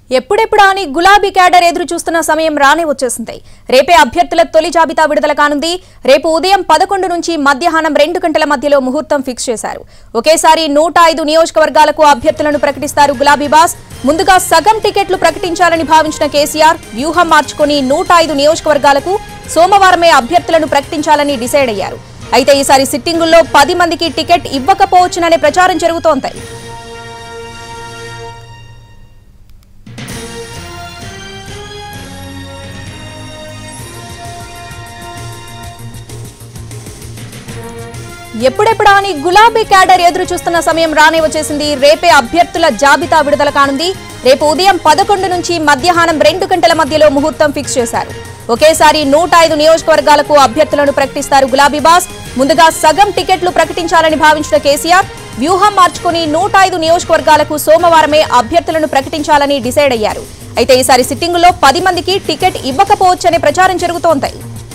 ఎప్పుడెప్పుడా అని గులాబీ క్యాడర్ ఎదురు చూస్తున్న సమయం రానే వచ్చేసింది రేపే అభ్యర్థుల తొలి జాబితా విడుదల కానుంది రేపు ఉదయం పదకొండు నుంచి మధ్యాహ్నం రెండు గంటల మధ్యలో ముహూర్తం ఫిక్స్ చేశారు ఒకేసారి నూట ఐదు నియోజకవర్గాలకు అభ్యర్థులను ప్రకటిస్తారు గులాబీ బాస్ ముందుగా సగం టికెట్లు ప్రకటించాలని భావించిన కేసీఆర్ వ్యూహం మార్చుకుని నూట ఐదు నియోజకవర్గాలకు సోమవారమే అభ్యర్థులను ప్రకటించాలని డిసైడ్ అయ్యారు అయితే ఈసారి సిట్టింగుల్లో పది మందికి టికెట్ ఇవ్వకపోవచ్చుననే ప్రచారం జరుగుతోంది ఎప్పుడెప్పుడా అని గులాబీ క్యాడర్ ఎదురు చూస్తున్న సమయం రానే వచ్చేసింది రేపే అభ్యర్థుల జాబితా విడుదల కానుంది రేపు ఉదయం పదకొండు నుంచి మధ్యాహ్నం రెండు గంటల మధ్యలో ముహూర్తం ఫిక్స్ చేశారు ఒకేసారి నూట ఐదు నియోజకవర్గాలకు అభ్యర్థులను ప్రకటిస్తారు గులాబీ బాస్ ముందుగా సగం టికెట్లు ప్రకటించాలని భావించిన కేసీఆర్ వ్యూహం మార్చుకుని నూట ఐదు నియోజకవర్గాలకు సోమవారమే అభ్యర్థులను ప్రకటించాలని డిసైడ్ అయ్యారు అయితే ఈసారి సిట్టింగులో పది మందికి టికెట్ ఇవ్వకపోవచ్చనే ప్రచారం జరుగుతోంది